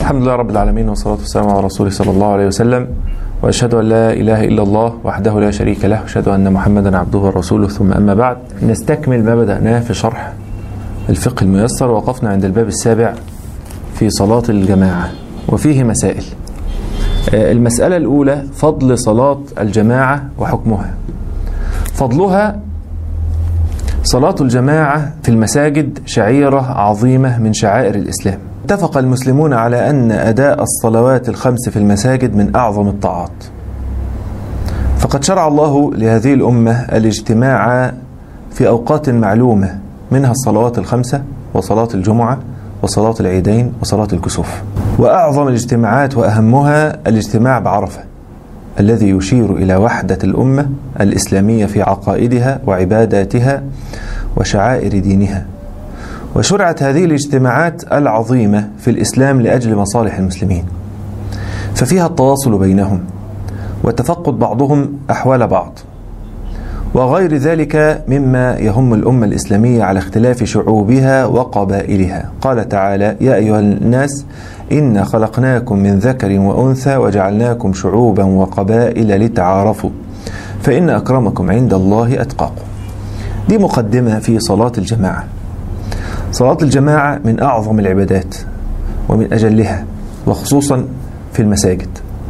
الحمد لله رب العالمين والصلاة والسلام على رسوله صلى الله عليه وسلم وأشهد أن لا إله إلا الله وحده لا شريك له وأشهد أن محمدا عبده ورسوله ثم أما بعد نستكمل ما بدأناه في شرح الفقه الميسر وقفنا عند الباب السابع في صلاة الجماعة وفيه مسائل المسألة الأولى فضل صلاة الجماعة وحكمها فضلها صلاة الجماعة في المساجد شعيرة عظيمة من شعائر الإسلام اتفق المسلمون على أن أداء الصلوات الخمس في المساجد من أعظم الطاعات فقد شرع الله لهذه الأمة الاجتماع في أوقات معلومة منها الصلوات الخمسة وصلاة الجمعة وصلاة العيدين وصلاة الكسوف وأعظم الاجتماعات وأهمها الاجتماع بعرفة الذي يشير إلى وحدة الأمة الإسلامية في عقائدها وعباداتها وشعائر دينها وشرعت هذه الاجتماعات العظيمة في الإسلام لأجل مصالح المسلمين ففيها التواصل بينهم وتفقد بعضهم أحوال بعض وغير ذلك مما يهم الأمة الإسلامية على اختلاف شعوبها وقبائلها قال تعالى يا أيها الناس إنا خلقناكم من ذكر وأنثى وجعلناكم شعوبا وقبائل لتعارفوا فإن أكرمكم عند الله أتقاكم دي مقدمة في صلاة الجماعة صلاة الجماعة من أعظم العبادات ومن أجلها وخصوصا في المساجد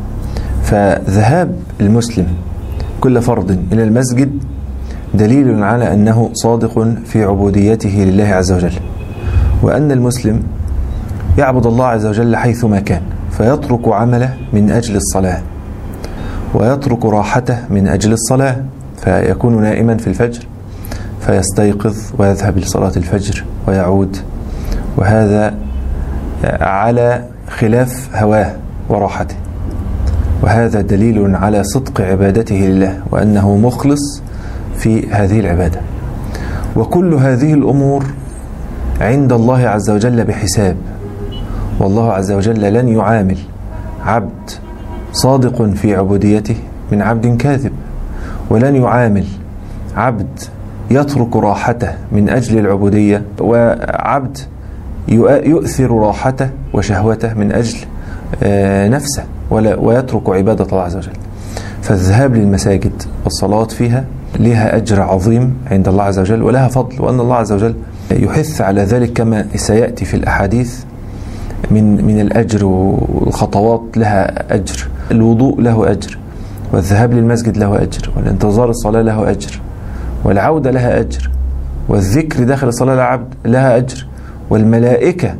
فذهاب المسلم كل فرد إلى المسجد دليل على أنه صادق في عبوديته لله عز وجل وأن المسلم يعبد الله عز وجل حيثما كان فيترك عمله من أجل الصلاة ويترك راحته من أجل الصلاة فيكون نائما في الفجر فيستيقظ ويذهب لصلاة الفجر ويعود وهذا على خلاف هواه وراحته وهذا دليل على صدق عبادته لله وأنه مخلص في هذه العبادة وكل هذه الأمور عند الله عز وجل بحساب والله عز وجل لن يعامل عبد صادق في عبوديته من عبد كاذب ولن يعامل عبد يترك راحته من أجل العبودية وعبد يؤثر راحته وشهوته من أجل نفسه ويترك عبادة الله عز وجل فالذهاب للمساجد والصلاة فيها لها أجر عظيم عند الله عز وجل ولها فضل وأن الله عز وجل يحث على ذلك كما سيأتي في الأحاديث من من الأجر والخطوات لها أجر الوضوء له أجر والذهاب للمسجد له أجر والانتظار الصلاة له أجر والعودة لها أجر والذكر داخل الصلاة العبد لها أجر والملائكة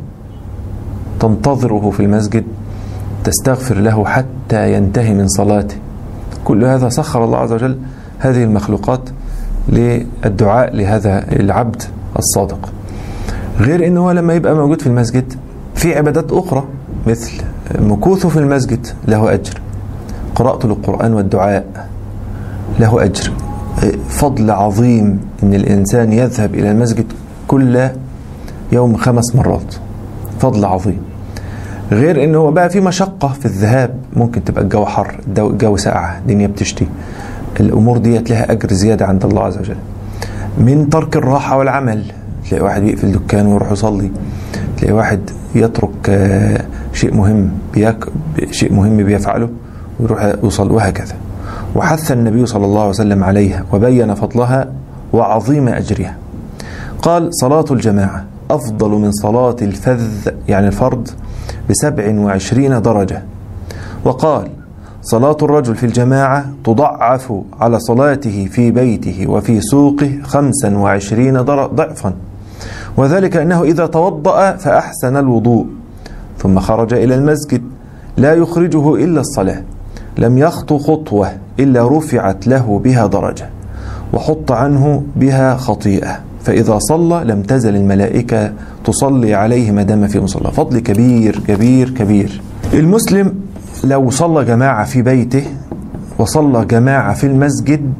تنتظره في المسجد تستغفر له حتى ينتهي من صلاته كل هذا سخر الله عز وجل هذه المخلوقات للدعاء لهذا العبد الصادق غير انه لما يبقى موجود في المسجد في عبادات اخرى مثل مكوثه في المسجد له اجر قراءته للقران والدعاء له اجر فضل عظيم ان الانسان يذهب الى المسجد كل يوم خمس مرات فضل عظيم غير انه بقى في مشقه في الذهاب ممكن تبقى الجو حر الجو ساقعه الدنيا بتشتي الامور ديت لها اجر زياده عند الله عز وجل من ترك الراحه والعمل تلاقي واحد يقفل دكانه ويروح يصلي تلاقي واحد يترك شيء مهم بيك شيء مهم بيفعله ويروح يصلي وهكذا وحث النبي صلى الله عليه وسلم عليها وبين فضلها وعظيم اجرها قال صلاه الجماعه افضل من صلاه الفذ يعني الفرض بسبع وعشرين درجة وقال صلاة الرجل في الجماعة تضعف على صلاته في بيته وفي سوقه خمسا وعشرين ضعفا وذلك أنه إذا توضأ فأحسن الوضوء ثم خرج إلى المسجد لا يخرجه إلا الصلاة لم يخطو خطوة إلا رفعت له بها درجة وحط عنه بها خطيئة فإذا صلى لم تزل الملائكة تصلي عليه ما دام في مصلى فضل كبير كبير كبير المسلم لو صلى جماعة في بيته وصلى جماعة في المسجد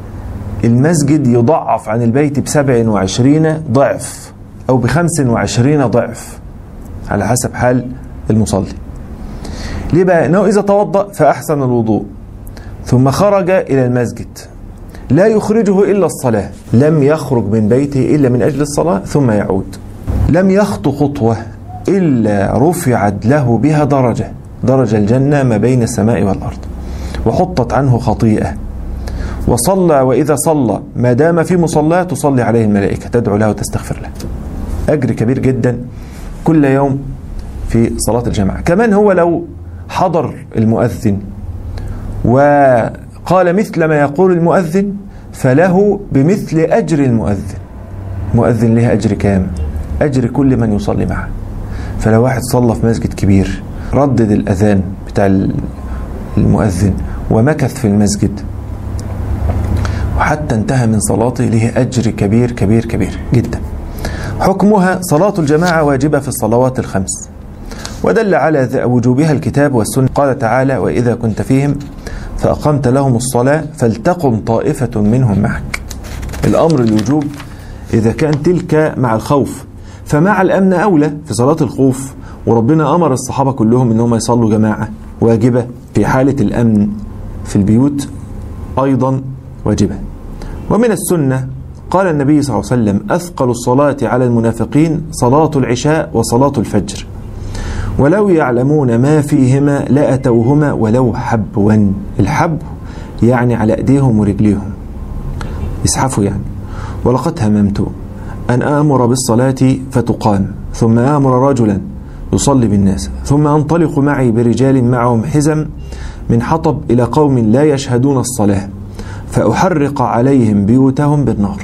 المسجد يضعف عن البيت بسبع وعشرين ضعف أو بخمس وعشرين ضعف على حسب حال المصلي ليه بقى أنه إذا توضأ فأحسن الوضوء ثم خرج إلى المسجد لا يخرجه إلا الصلاة لم يخرج من بيته إلا من أجل الصلاة ثم يعود لم يخطو خطوة إلا رفعت له بها درجة درجة الجنة ما بين السماء والأرض وحطت عنه خطيئة وصلى وإذا صلى ما دام في مصلاه تصلي عليه الملائكة تدعو له وتستغفر له أجر كبير جدا كل يوم في صلاة الجماعة كمان هو لو حضر المؤذن وقال مثل ما يقول المؤذن فله بمثل أجر المؤذن مؤذن له أجر كام أجر كل من يصلي معه فلو واحد صلى في مسجد كبير ردد الأذان بتاع المؤذن ومكث في المسجد وحتى انتهى من صلاته له أجر كبير كبير كبير جدا حكمها صلاة الجماعة واجبة في الصلوات الخمس ودل على وجوبها الكتاب والسنة قال تعالى وإذا كنت فيهم فأقمت لهم الصلاة فلتقم طائفة منهم معك الأمر الوجوب إذا كان تلك مع الخوف فمع الأمن أولى في صلاة الخوف وربنا أمر الصحابة كلهم أنهم يصلوا جماعة واجبة في حالة الأمن في البيوت أيضا واجبة ومن السنة قال النبي صلى الله عليه وسلم أثقل الصلاة على المنافقين صلاة العشاء وصلاة الفجر ولو يعلمون ما فيهما لأتوهما ولو حبوا الحب يعني على أيديهم ورجليهم يسحفوا يعني ولقد هممت أن آمر بالصلاة فتقام ثم آمر رجلا يصلي بالناس ثم أنطلق معي برجال معهم حزم من حطب إلى قوم لا يشهدون الصلاة فأحرق عليهم بيوتهم بالنار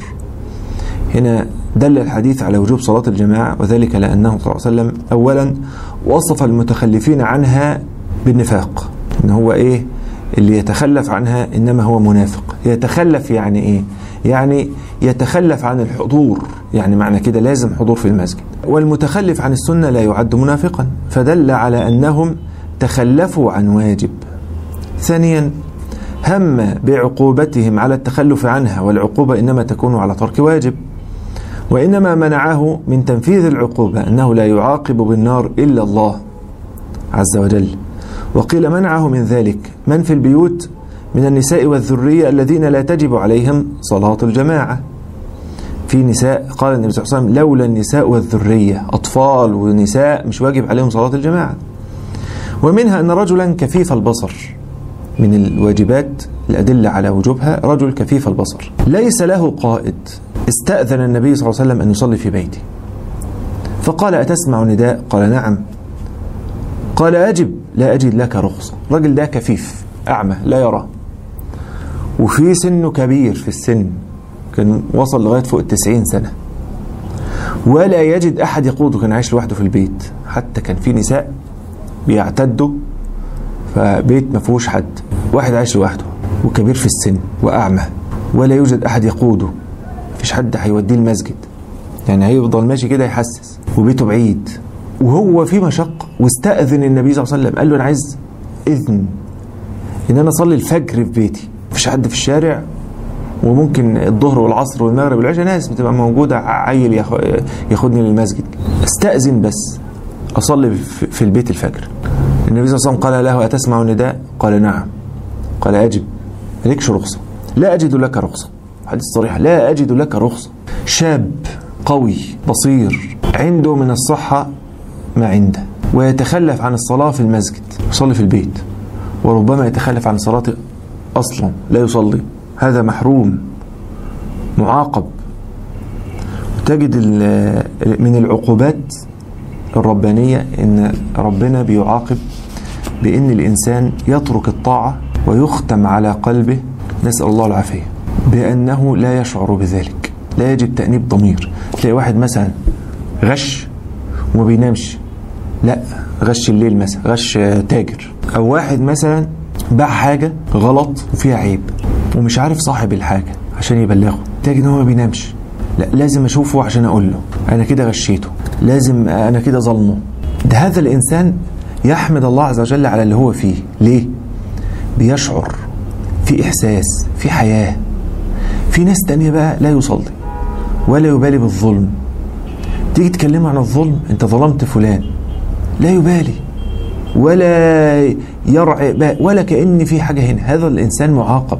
هنا دل الحديث على وجوب صلاة الجماعة وذلك لأنه صلى الله عليه وسلم أولا وصف المتخلفين عنها بالنفاق إن هو إيه اللي يتخلف عنها إنما هو منافق يتخلف يعني إيه يعني يتخلف عن الحضور يعني معنى كده لازم حضور في المسجد والمتخلف عن السنة لا يعد منافقا فدل على أنهم تخلفوا عن واجب ثانيا هم بعقوبتهم على التخلف عنها والعقوبة إنما تكون على ترك واجب وإنما منعه من تنفيذ العقوبة أنه لا يعاقب بالنار إلا الله عز وجل وقيل منعه من ذلك من في البيوت من النساء والذرية الذين لا تجب عليهم صلاة الجماعة في نساء قال النبي صلى الله عليه وسلم لولا النساء والذرية أطفال ونساء مش واجب عليهم صلاة الجماعة ومنها أن رجلا كفيف البصر من الواجبات الأدلة على وجوبها رجل كفيف البصر ليس له قائد استأذن النبي صلى الله عليه وسلم أن يصلي في بيته فقال أتسمع نداء قال نعم قال أجب لا أجد لك رخصة رجل ده كفيف أعمى لا يرى وفي سنه كبير في السن كان وصل لغاية فوق التسعين سنة ولا يجد أحد يقوده كان عايش لوحده في البيت حتى كان في نساء بيعتدوا فبيت ما فيهوش حد واحد عايش لوحده وكبير في السن وأعمى ولا يوجد أحد يقوده مفيش حد هيوديه المسجد يعني هيفضل ماشي كده يحسس وبيته بعيد وهو في مشقة واستأذن النبي صلى الله عليه وسلم قال له أنا عايز إذن إن أنا أصلي الفجر في بيتي مفيش حد في الشارع وممكن الظهر والعصر والمغرب والعشاء ناس بتبقى موجودة عيل ياخدني للمسجد استأذن بس أصلي في البيت الفجر النبي صلى الله عليه وسلم قال له أتسمع النداء قال نعم قال أجب مالكش رخصة لا أجد لك رخصة حديث صريح لا أجد لك رخصة شاب قوي بصير عنده من الصحة ما عنده ويتخلف عن الصلاة في المسجد يصلي في البيت وربما يتخلف عن الصلاة أصلا لا يصلي هذا محروم معاقب تجد من العقوبات الربانية إن ربنا بيعاقب بإن الإنسان يترك الطاعة ويختم على قلبه نسأل الله العافية بأنه لا يشعر بذلك لا يجب تأنيب ضمير تلاقي واحد مثلا غش وما بينامش لا غش الليل مثلا غش تاجر أو واحد مثلا باع حاجة غلط وفيها عيب ومش عارف صاحب الحاجة عشان يبلغه تلاقي ان هو ما بينامش لا لازم اشوفه عشان اقول له انا كده غشيته لازم انا كده ظلمه ده هذا الانسان يحمد الله عز وجل على اللي هو فيه ليه بيشعر في احساس في حياه في ناس تانية بقى لا يصلي ولا يبالي بالظلم تيجي تكلمه عن الظلم انت ظلمت فلان لا يبالي ولا يرعى ولا كأن في حاجة هنا هذا الإنسان معاقب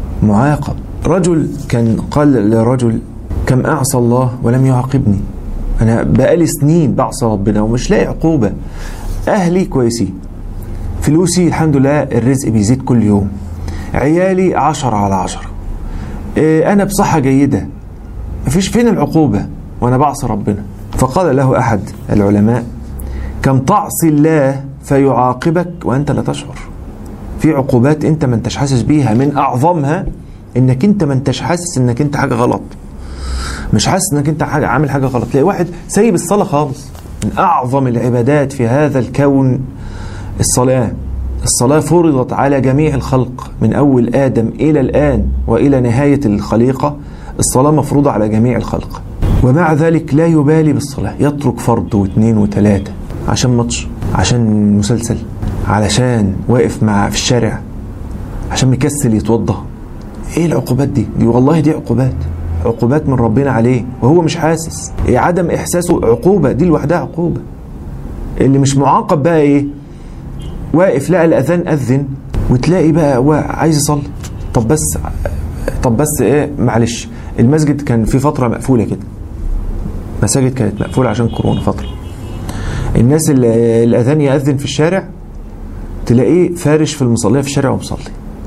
معاقب رجل كان قال لرجل كم أعصى الله ولم يعاقبني انا بقالي سنين بعصى ربنا ومش لاقي عقوبه اهلي كويسين فلوسي الحمد لله الرزق بيزيد كل يوم عيالي عشرة على عشرة إيه انا بصحه جيده مفيش فين العقوبه وانا بعصي ربنا فقال له احد العلماء كم تعصي الله فيعاقبك وانت لا تشعر في عقوبات انت ما انتش حاسس بيها من اعظمها انك انت ما انتش حاسس انك انت حاجه غلط مش حاسس انك انت حاجه عامل حاجه غلط تلاقي واحد سايب الصلاه خالص من اعظم العبادات في هذا الكون الصلاه الصلاه فرضت على جميع الخلق من اول ادم الى الان والى نهايه الخليقه الصلاه مفروضه على جميع الخلق ومع ذلك لا يبالي بالصلاه يترك فرض واثنين وثلاثه عشان ماتش عشان مسلسل علشان واقف مع في الشارع عشان مكسل يتوضى ايه العقوبات دي دي والله دي عقوبات عقوبات من ربنا عليه وهو مش حاسس إيه عدم احساسه عقوبه دي لوحدها عقوبه اللي مش معاقب بقى ايه واقف لقى الاذان اذن وتلاقي بقى هو عايز يصلي طب بس طب بس ايه معلش المسجد كان في فتره مقفوله كده مساجد كانت مقفوله عشان كورونا فتره الناس اللي الاذان ياذن في الشارع تلاقيه فارش في المصليه في الشارع ومصلي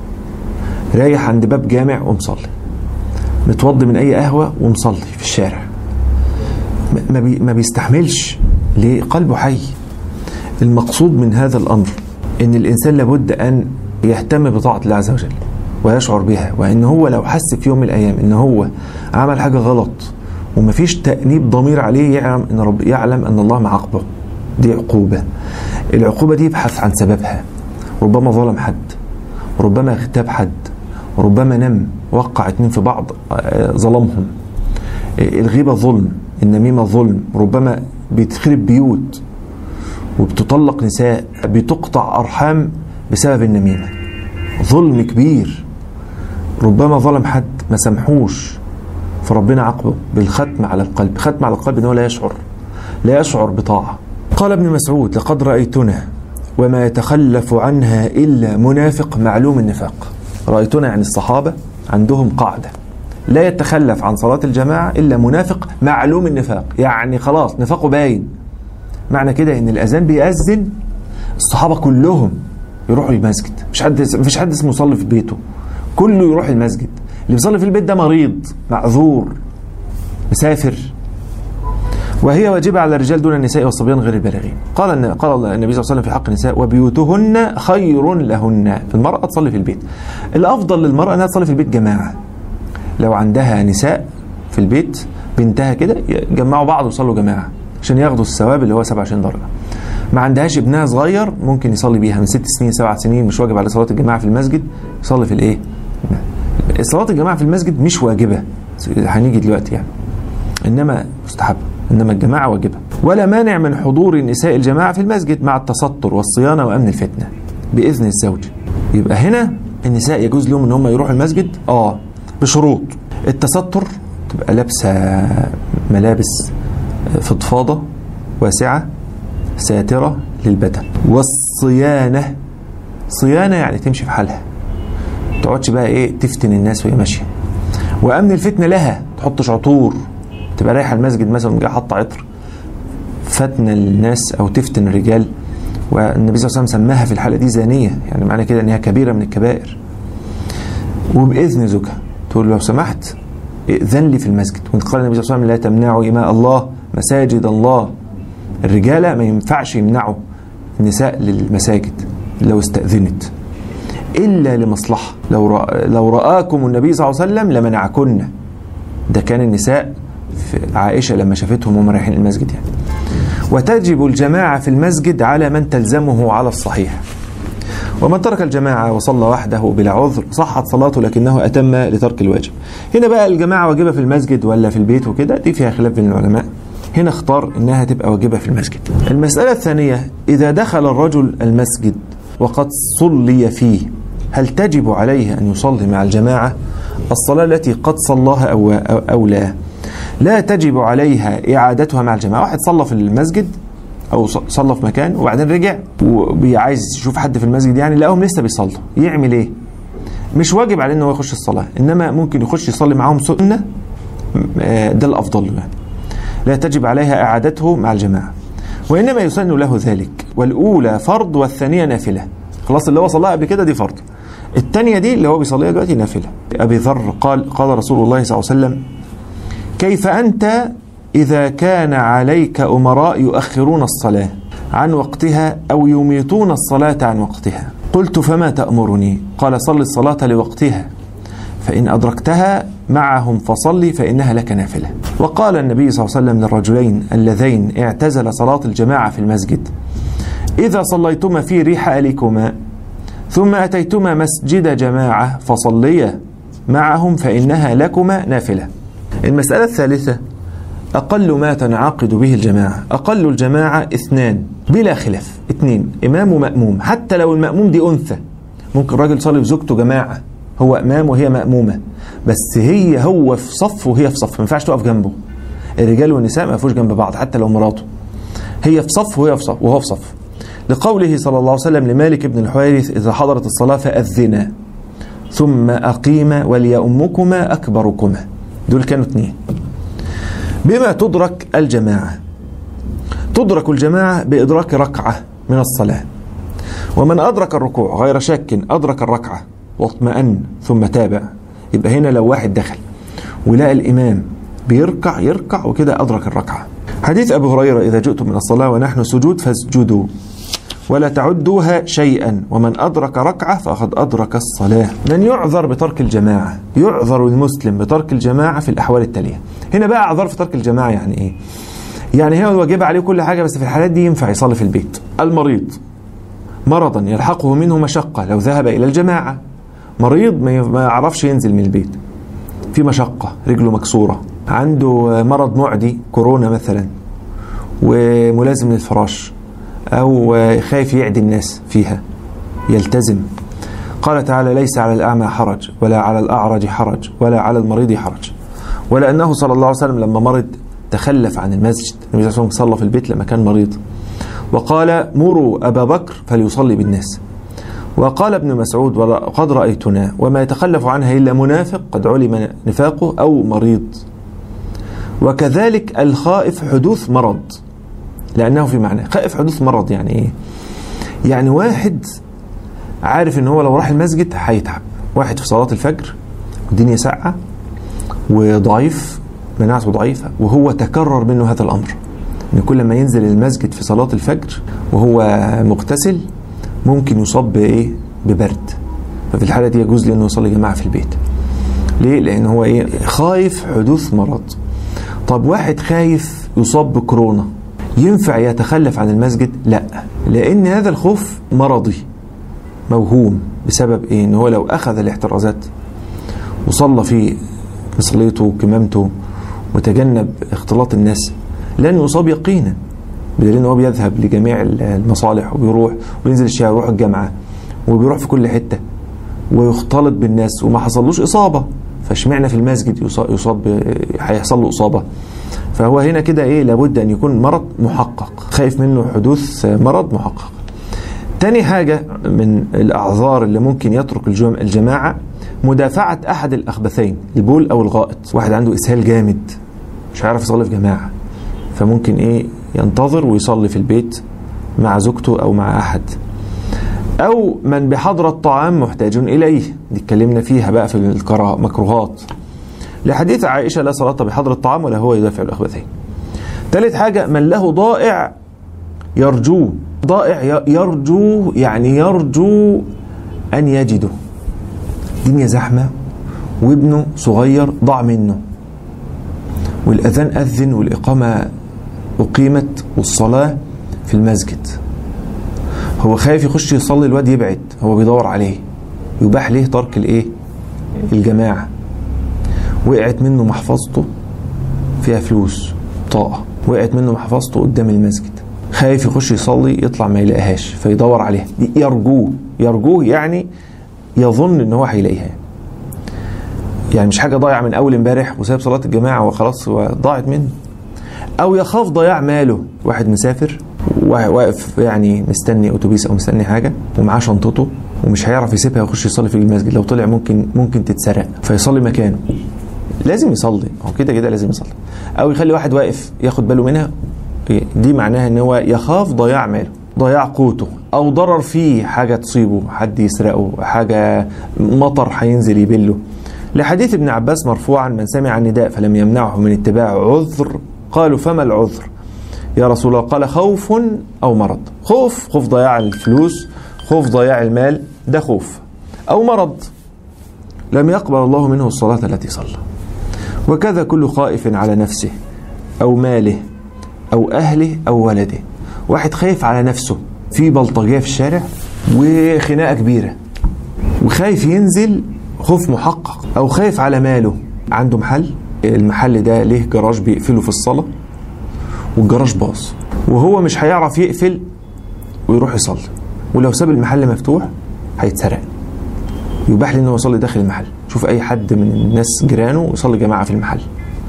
رايح عند باب جامع ومصلي متوضي من اي قهوه ومصلي في الشارع ما, بي ما بيستحملش ليه قلبه حي المقصود من هذا الامر ان الانسان لابد ان يهتم بطاعه الله عز وجل ويشعر بها وان هو لو حس في يوم من الايام ان هو عمل حاجه غلط ومفيش تأنيب ضمير عليه يعلم ان رب يعلم ان الله معاقبه دي عقوبه العقوبه دي يبحث عن سببها ربما ظلم حد ربما اغتاب حد ربما نم وقع اتنين في بعض ظلمهم الغيبة ظلم النميمة ظلم ربما بيتخرب بيوت وبتطلق نساء بتقطع أرحام بسبب النميمة ظلم كبير ربما ظلم حد ما سامحوش فربنا عاقبه بالختم على القلب ختم على القلب ان هو لا يشعر لا يشعر بطاعة قال ابن مسعود لقد رأيتنا وما يتخلف عنها إلا منافق معلوم النفاق رأيتنا يعني الصحابة عندهم قاعدة لا يتخلف عن صلاة الجماعة إلا منافق معلوم النفاق يعني خلاص نفاقه باين معنى كده إن الأذان بيأذن الصحابة كلهم يروحوا المسجد مش حد مفيش حد اسمه يصلي في بيته كله يروح المسجد اللي بيصلي في البيت ده مريض معذور مسافر وهي واجبة على الرجال دون النساء والصبيان غير البالغين قال قال النبي صلى الله عليه وسلم في حق النساء وبيوتهن خير لهن المرأة تصلي في البيت الأفضل للمرأة أنها تصلي في البيت جماعة لو عندها نساء في البيت بنتها كده يجمعوا بعض ويصلوا جماعة عشان ياخدوا الثواب اللي هو 27 درجة ما عندهاش ابنها صغير ممكن يصلي بيها من ست سنين سبع سنين مش واجب على صلاة الجماعة في المسجد يصلي في الايه صلاة الجماعة في المسجد مش واجبة هنيجي دلوقتي يعني انما مستحبه انما الجماعه واجبه ولا مانع من حضور نساء الجماعه في المسجد مع التستر والصيانه وامن الفتنه باذن الزوج يبقى هنا النساء يجوز لهم ان هم يروحوا المسجد اه بشروط التستر تبقى لابسه ملابس فضفاضه واسعه ساتره للبدن والصيانه صيانه يعني تمشي في حالها ما تقعدش بقى ايه تفتن الناس وهي ماشيه وامن الفتنه لها تحطش عطور تبقى رايحه المسجد مثلا جايه حاطه عطر فتن الناس او تفتن الرجال والنبي صلى الله عليه وسلم سماها في الحاله دي زانيه يعني معنى كده انها كبيره من الكبائر وباذن زوجها تقول لو سمحت ائذن لي في المسجد وانت قال النبي صلى الله عليه وسلم لا تمنعوا اماء الله مساجد الله الرجاله ما ينفعش يمنعوا النساء للمساجد لو استاذنت الا لمصلحه لو رأ... لو راكم النبي صلى الله عليه وسلم لمنعكن ده كان النساء في عائشه لما شافتهم وهم رايحين المسجد يعني وتجب الجماعه في المسجد على من تلزمه على الصحيح ومن ترك الجماعة وصلى وحده بلا عذر صحت صلاته لكنه أتم لترك الواجب هنا بقى الجماعة واجبة في المسجد ولا في البيت وكده دي فيها خلاف بين العلماء هنا اختار انها تبقى واجبة في المسجد المسألة الثانية إذا دخل الرجل المسجد وقد صلي فيه هل تجب عليه أن يصلي مع الجماعة الصلاة التي قد صلاها أو, أو, أو لا لا تجب عليها إعادتها مع الجماعة واحد صلى في المسجد او صلى في مكان وبعدين رجع وعايز يشوف حد في المسجد يعني لقاهم لسه بيصلوا يعمل ايه مش واجب عليه ان هو يخش الصلاه انما ممكن يخش يصلي معاهم سنه ده الافضل يعني لا تجب عليها إعادته مع الجماعة وإنما يسن له ذلك والأولى فرض والثانية نافلة خلاص اللي هو صلاها قبل كده دي فرض الثانية دي اللي هو بيصليها دلوقتي نافلة أبي ذر قال قال رسول الله صلى الله عليه وسلم كيف أنت إذا كان عليك أمراء يؤخرون الصلاة عن وقتها أو يميطون الصلاة عن وقتها قلت فما تأمرني قال صل الصلاة لوقتها فإن أدركتها معهم فصلي فإنها لك نافلة وقال النبي صلى الله عليه وسلم للرجلين اللذين اعتزل صلاة الجماعة في المسجد إذا صليتما في رحالكما ثم أتيتما مسجد جماعة فصليا معهم فإنها لكما نافلة المسألة الثالثة أقل ما تنعقد به الجماعة أقل الجماعة اثنان بلا خلاف اثنين إمام ومأموم حتى لو المأموم دي أنثى ممكن راجل صلي في زوجته جماعة هو إمام وهي مأمومة بس هي هو في صف وهي في صف ما ينفعش تقف جنبه الرجال والنساء ما يقفوش جنب بعض حتى لو مراته هي في صف وهي في صف وهو في صف لقوله صلى الله عليه وسلم لمالك بن الحويرث إذا حضرت الصلاة فأذنا ثم أقيم وليؤمكما أكبركما دول كانوا اثنين بما تدرك الجماعة تدرك الجماعة بإدراك ركعة من الصلاة ومن أدرك الركوع غير شك أدرك الركعة واطمأن ثم تابع يبقى هنا لو واحد دخل ولقى الإمام بيركع يركع وكده أدرك الركعة حديث أبي هريرة إذا جئتم من الصلاة ونحن سجود فاسجدوا ولا تعدوها شيئا ومن أدرك ركعة فقد أدرك الصلاة من يعذر بترك الجماعة يعذر المسلم بترك الجماعة في الأحوال التالية هنا بقى أعذار في ترك الجماعة يعني إيه يعني هي واجب عليه كل حاجة بس في الحالات دي ينفع يصلي في البيت المريض مرضا يلحقه منه مشقة لو ذهب إلى الجماعة مريض ما يعرفش ينزل من البيت في مشقة رجله مكسورة عنده مرض معدي كورونا مثلا وملازم للفراش أو خايف يعدي الناس فيها يلتزم قال تعالى ليس على الأعمى حرج ولا على الأعرج حرج ولا على المريض حرج ولا أنه صلى الله عليه وسلم لما مرض تخلف عن المسجد النبي صلى الله عليه وسلم صلى في البيت لما كان مريض وقال مروا أبا بكر فليصلي بالناس وقال ابن مسعود وقد رأيتنا وما يتخلف عنها إلا منافق قد علم نفاقه أو مريض وكذلك الخائف حدوث مرض لأنه في معنى خائف حدوث مرض يعني إيه يعني واحد عارف ان هو لو راح المسجد هيتعب واحد في صلاة الفجر والدنيا ساقعة وضعيف مناعته ضعيفة وهو تكرر منه هذا الأمر ان كل ما ينزل المسجد في صلاة الفجر وهو مغتسل ممكن يصاب بايه ببرد ففي الحالة دي يجوز له انه يصلي جماعة في البيت ليه لان هو ايه خايف حدوث مرض طب واحد خايف يصاب بكورونا ينفع يتخلف عن المسجد لا لان هذا الخوف مرضي موهوم بسبب ايه ان هو لو اخذ الاحترازات وصلى في مصليته وكمامته وتجنب اختلاط الناس لن يصاب يقينا بدليل ان هو بيذهب لجميع المصالح وبيروح وينزل الشارع ويروح الجامعه وبيروح في كل حته ويختلط بالناس وما حصلوش اصابه فاشمعنى في المسجد يصاب هيحصل له اصابه فهو هنا كده ايه لابد ان يكون مرض محقق خايف منه حدوث مرض محقق تاني حاجة من الأعذار اللي ممكن يترك الجماعة مدافعة أحد الأخبثين البول أو الغائط واحد عنده إسهال جامد مش عارف يصلي في جماعة فممكن إيه ينتظر ويصلي في البيت مع زوجته أو مع أحد أو من بحضرة طعام محتاج إليه دي اتكلمنا فيها بقى في المكروهات لحديث عائشة لا صلاة بحضرة الطعام ولا هو يدافع الأخبثين ثالث حاجة من له ضائع يرجوه ضائع يرجو يعني يرجو أن يجده الدنيا زحمة وابنه صغير ضاع منه والأذان أذن والإقامة أقيمت والصلاة في المسجد هو خايف يخش يصلي الواد يبعد هو بيدور عليه يباح ليه ترك الايه الجماعة وقعت منه محفظته فيها فلوس طاقة وقعت منه محفظته قدام المسجد خايف يخش يصلي يطلع ما يلاقيهاش فيدور عليها دي يرجوه يرجوه يعني يظن ان هو هيلاقيها يعني مش حاجه ضايعه من اول امبارح وسايب صلاه الجماعه وخلاص ضاعت منه او يخاف ضياع ماله واحد مسافر واقف يعني مستني اتوبيس او مستني حاجه ومعاه شنطته ومش هيعرف يسيبها ويخش يصلي في المسجد لو طلع ممكن ممكن تتسرق فيصلي مكانه لازم يصلي هو كده كده لازم يصلي او يخلي واحد واقف ياخد باله منها دي معناها ان هو يخاف ضياع ماله ضياع قوته او ضرر فيه حاجه تصيبه حد يسرقه حاجه مطر هينزل يبله لحديث ابن عباس مرفوعا من سمع النداء فلم يمنعه من اتباع عذر قالوا فما العذر يا رسول الله قال خوف او مرض خوف خوف ضياع الفلوس خوف ضياع المال ده خوف او مرض لم يقبل الله منه الصلاه التي صلى وكذا كل خائف على نفسه او ماله او اهله او ولده واحد خايف على نفسه في بلطجيه في الشارع وخناقه كبيره وخايف ينزل خوف محقق او خايف على ماله عنده محل المحل ده ليه جراج بيقفله في الصلاه والجراج باظ وهو مش هيعرف يقفل ويروح يصلي ولو ساب المحل مفتوح هيتسرق يباح لي انه يصلي داخل المحل شوف اي حد من الناس جيرانه يصلي جماعه في المحل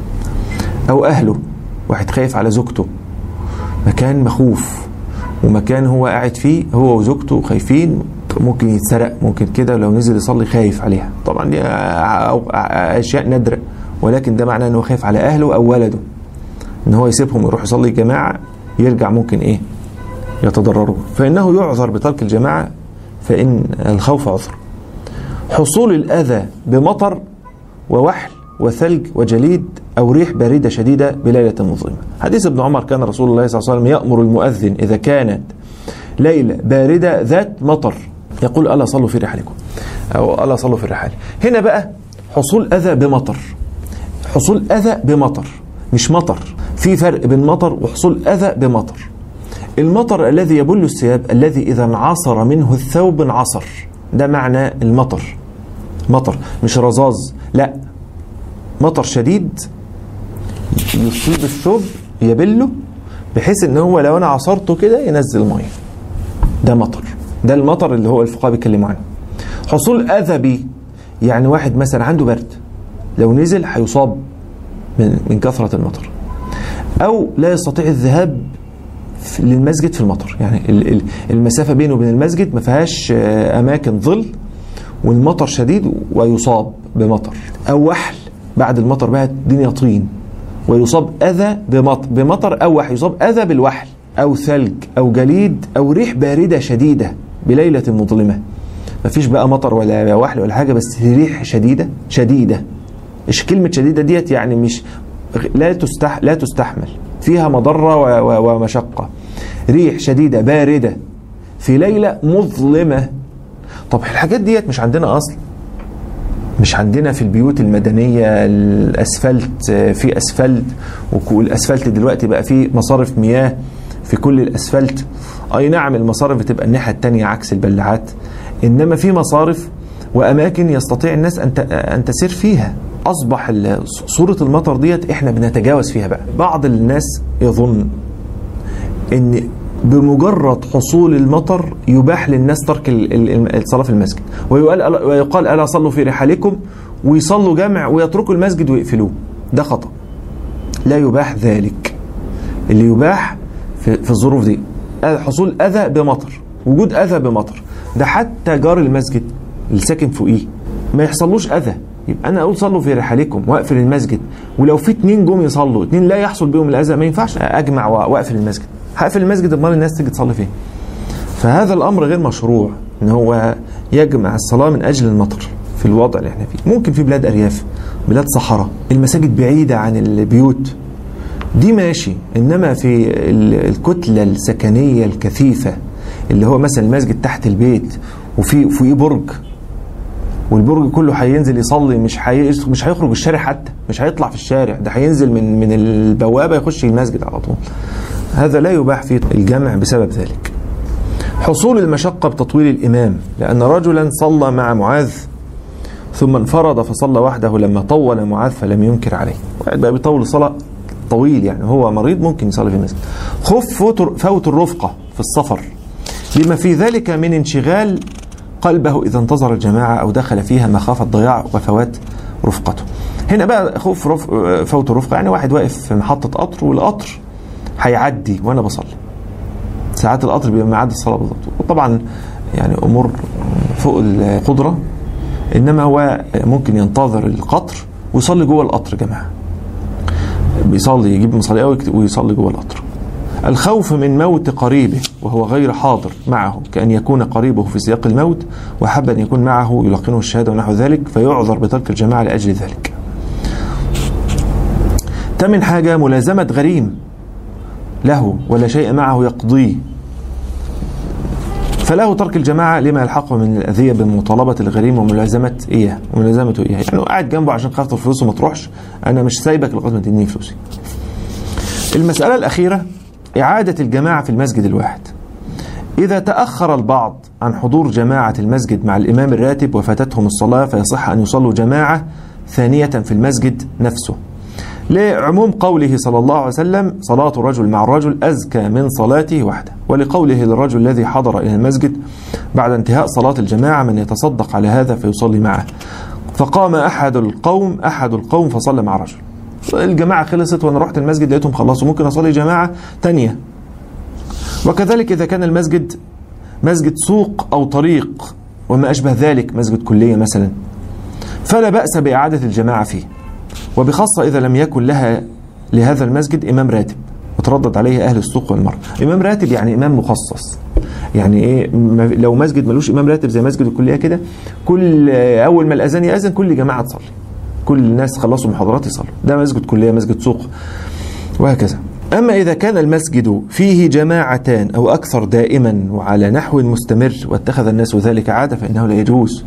او اهله واحد خايف على زوجته مكان مخوف ومكان هو قاعد فيه هو وزوجته خايفين ممكن يتسرق ممكن كده لو نزل يصلي خايف عليها طبعا دي اشياء نادره ولكن ده معناه انه خايف على اهله او ولده ان هو يسيبهم ويروح يصلي جماعه يرجع ممكن ايه يتضرروا فانه يعذر بترك الجماعه فان الخوف عذر حصول الاذى بمطر ووحل وثلج وجليد أو ريح باردة شديدة بليلة مظلمة حديث ابن عمر كان رسول الله صلى الله عليه وسلم يأمر المؤذن إذا كانت ليلة باردة ذات مطر يقول ألا صلوا في رحالكم أو ألا صلوا في الرحال هنا بقى حصول أذى بمطر حصول أذى بمطر مش مطر في فرق بين مطر وحصول أذى بمطر المطر الذي يبل الثياب الذي إذا انعصر منه الثوب انعصر ده معنى المطر مطر مش رذاذ لا مطر شديد يصيب الثوب يبله بحيث ان هو لو انا عصرته كده ينزل ميه ده مطر ده المطر اللي هو الفقهاء بيتكلموا عنه حصول اذى بيه يعني واحد مثلا عنده برد لو نزل هيصاب من من كثره المطر او لا يستطيع الذهاب للمسجد في المطر يعني المسافه بينه وبين المسجد ما فيهاش اماكن ظل والمطر شديد ويصاب بمطر او وحل بعد المطر بقى الدنيا طين ويصاب اذى بمطر بمطر او وحل يصاب اذى بالوحل او ثلج او جليد او ريح بارده شديده بليله مظلمه مفيش بقى مطر ولا وحل ولا حاجه بس ريح شديده شديده ايش كلمه شديده ديت يعني مش لا تستح لا تستحمل فيها مضره ومشقه ريح شديده بارده في ليله مظلمه طب الحاجات ديت مش عندنا اصلا مش عندنا في البيوت المدنية الأسفلت في أسفلت والأسفلت دلوقتي بقى فيه مصارف مياه في كل الأسفلت أي نعم المصارف بتبقى الناحية التانية عكس البلاعات إنما في مصارف وأماكن يستطيع الناس أن أن تسير فيها أصبح صورة المطر ديت إحنا بنتجاوز فيها بقى بعض الناس يظن إن بمجرد حصول المطر يباح للناس ترك الصلاه في المسجد ويقال ويقال الا صلوا في رحالكم ويصلوا جمع ويتركوا المسجد ويقفلوه ده خطا لا يباح ذلك اللي يباح في, في الظروف دي حصول اذى بمطر وجود اذى بمطر ده حتى جار المسجد اللي ساكن فوقيه ما يحصلوش اذى يبقى انا اقول صلوا في رحالكم واقفل المسجد ولو في اتنين جم يصلوا اتنين لا يحصل بهم الاذى ما ينفعش اجمع واقفل المسجد هقفل المسجد امال الناس تيجي تصلي فين فهذا الامر غير مشروع ان هو يجمع الصلاه من اجل المطر في الوضع اللي احنا فيه ممكن في بلاد ارياف بلاد صحراء المساجد بعيده عن البيوت دي ماشي انما في الكتله السكنيه الكثيفه اللي هو مثلا المسجد تحت البيت وفي فوقيه برج والبرج كله هينزل يصلي مش حي... مش هيخرج الشارع حتى مش هيطلع في الشارع ده هينزل من من البوابه يخش المسجد على طول هذا لا يباح فيه الجمع بسبب ذلك حصول المشقة بتطويل الإمام لأن رجلا صلى مع معاذ ثم انفرد فصلى وحده لما طول معاذ فلم ينكر عليه واحد بقى بيطول الصلاة طويل يعني هو مريض ممكن يصلي في المسجد خف فوت الرفقة في السفر لما في ذلك من انشغال قلبه إذا انتظر الجماعة أو دخل فيها مخافة ضياع وفوات رفقته هنا بقى خوف رف... فوت الرفقة يعني واحد واقف في محطة قطر والقطر هيعدي وانا بصلي ساعات القطر بيبقى ميعاد الصلاه بالظبط وطبعا يعني امور فوق القدره انما هو ممكن ينتظر القطر ويصلي جوه القطر يا جماعه بيصلي يجيب مصلي ويصلي جوه القطر الخوف من موت قريبه وهو غير حاضر معه كأن يكون قريبه في سياق الموت وحب أن يكون معه يلقنه الشهادة ونحو ذلك فيعذر بترك الجماعة لأجل ذلك تمن حاجة ملازمة غريم له ولا شيء معه يقضيه فله ترك الجماعة لما يلحقه من الأذية بمطالبة الغريم وملازمة إياه وملازمته إياه يعني قاعد جنبه عشان خاطر فلوسه ما تروحش أنا مش سايبك لغاية ما تديني فلوسي المسألة الأخيرة إعادة الجماعة في المسجد الواحد إذا تأخر البعض عن حضور جماعة المسجد مع الإمام الراتب وفاتتهم الصلاة فيصح أن يصلوا جماعة ثانية في المسجد نفسه لعموم قوله صلى الله عليه وسلم صلاة الرجل مع الرجل أزكى من صلاته وحده ولقوله للرجل الذي حضر إلى المسجد بعد انتهاء صلاة الجماعة من يتصدق على هذا فيصلي معه فقام أحد القوم أحد القوم فصلى مع رجل الجماعة خلصت وأنا رحت المسجد لقيتهم خلصوا ممكن أصلي جماعة تانية وكذلك إذا كان المسجد مسجد سوق أو طريق وما أشبه ذلك مسجد كلية مثلا فلا بأس بإعادة الجماعة فيه وبخاصة إذا لم يكن لها لهذا المسجد إمام راتب وتردد عليه أهل السوق والمرء إمام راتب يعني إمام مخصص يعني إيه لو مسجد ملوش إمام راتب زي مسجد الكلية كده كل أول ما الأذان يأذن كل جماعة تصلي كل الناس خلصوا محاضرات يصلوا ده مسجد كلية مسجد سوق وهكذا أما إذا كان المسجد فيه جماعتان أو أكثر دائما وعلى نحو مستمر واتخذ الناس ذلك عادة فإنه لا يجوز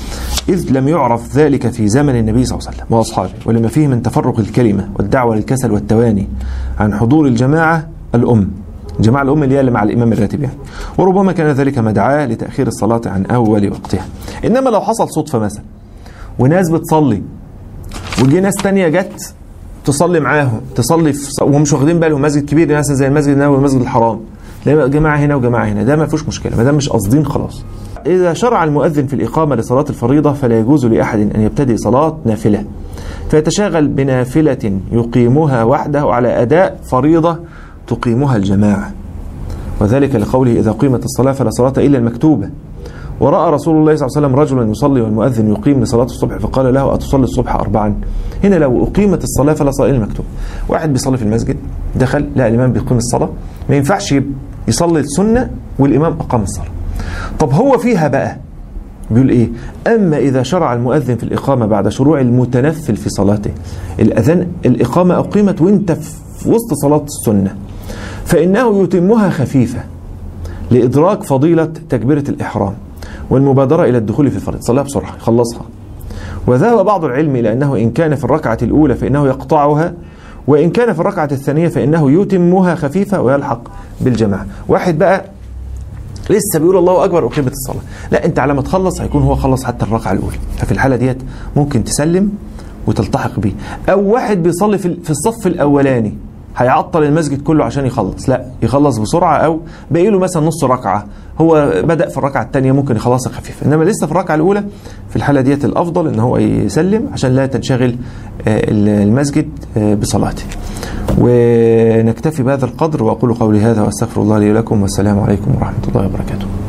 إذ لم يعرف ذلك في زمن النبي صلى الله عليه وسلم وأصحابه ولما فيه من تفرق الكلمة والدعوة للكسل والتواني عن حضور الجماعة الأم جماعة الأم اللي هي اللي مع الإمام الراتب يعني وربما كان ذلك مدعاة لتأخير الصلاة عن أول وقتها إنما لو حصل صدفة مثلا وناس بتصلي وجي ناس تانية جت تصلي معاهم تصلي في وهم مش واخدين بالهم مسجد كبير مثلا زي المسجد النبوي والمسجد الحرام تلاقي جماعه هنا وجماعه هنا ده ما فيهوش مشكله ما دام مش قاصدين خلاص إذا شرع المؤذن في الإقامة لصلاة الفريضة فلا يجوز لأحد أن يبتدئ صلاة نافلة فيتشاغل بنافلة يقيمها وحده على أداء فريضة تقيمها الجماعة وذلك لقوله إذا قيمت الصلاة فلا صلاة إلا المكتوبة ورأى رسول الله صلى الله عليه وسلم رجلا يصلي والمؤذن يقيم لصلاة الصبح فقال له أتصلي الصبح أربعا هنا لو أقيمت الصلاة فلا صلاة إلا المكتوب واحد بيصلي في المسجد دخل لا الإمام بيقيم الصلاة ما ينفعش يصلي السنة والإمام أقام الصلاة طب هو فيها بقى بيقول ايه اما اذا شرع المؤذن في الاقامه بعد شروع المتنفل في صلاته الاذان الاقامه اقيمت وانت في وسط صلاه السنه فانه يتمها خفيفه لادراك فضيله تكبيره الاحرام والمبادره الى الدخول في الفريضه صليها بسرعه يخلصها وذهب بعض العلم الى انه ان كان في الركعه الاولى فانه يقطعها وان كان في الركعه الثانيه فانه يتمها خفيفه ويلحق بالجماعه واحد بقى لسه بيقول الله اكبر اقيمت الصلاه لا انت على ما تخلص هيكون هو خلص حتى الركعه الاولى ففي الحاله ديت ممكن تسلم وتلتحق بيه او واحد بيصلي في الصف الاولاني هيعطل المسجد كله عشان يخلص لا يخلص بسرعه او باقي له مثلا نص ركعه هو بدا في الركعه الثانيه ممكن يخلصها خفيف انما لسه في الركعه الاولى في الحاله ديت الافضل ان هو يسلم عشان لا تنشغل المسجد بصلاته ونكتفي بهذا القدر واقول قولي هذا واستغفر الله لي ولكم والسلام عليكم ورحمه الله وبركاته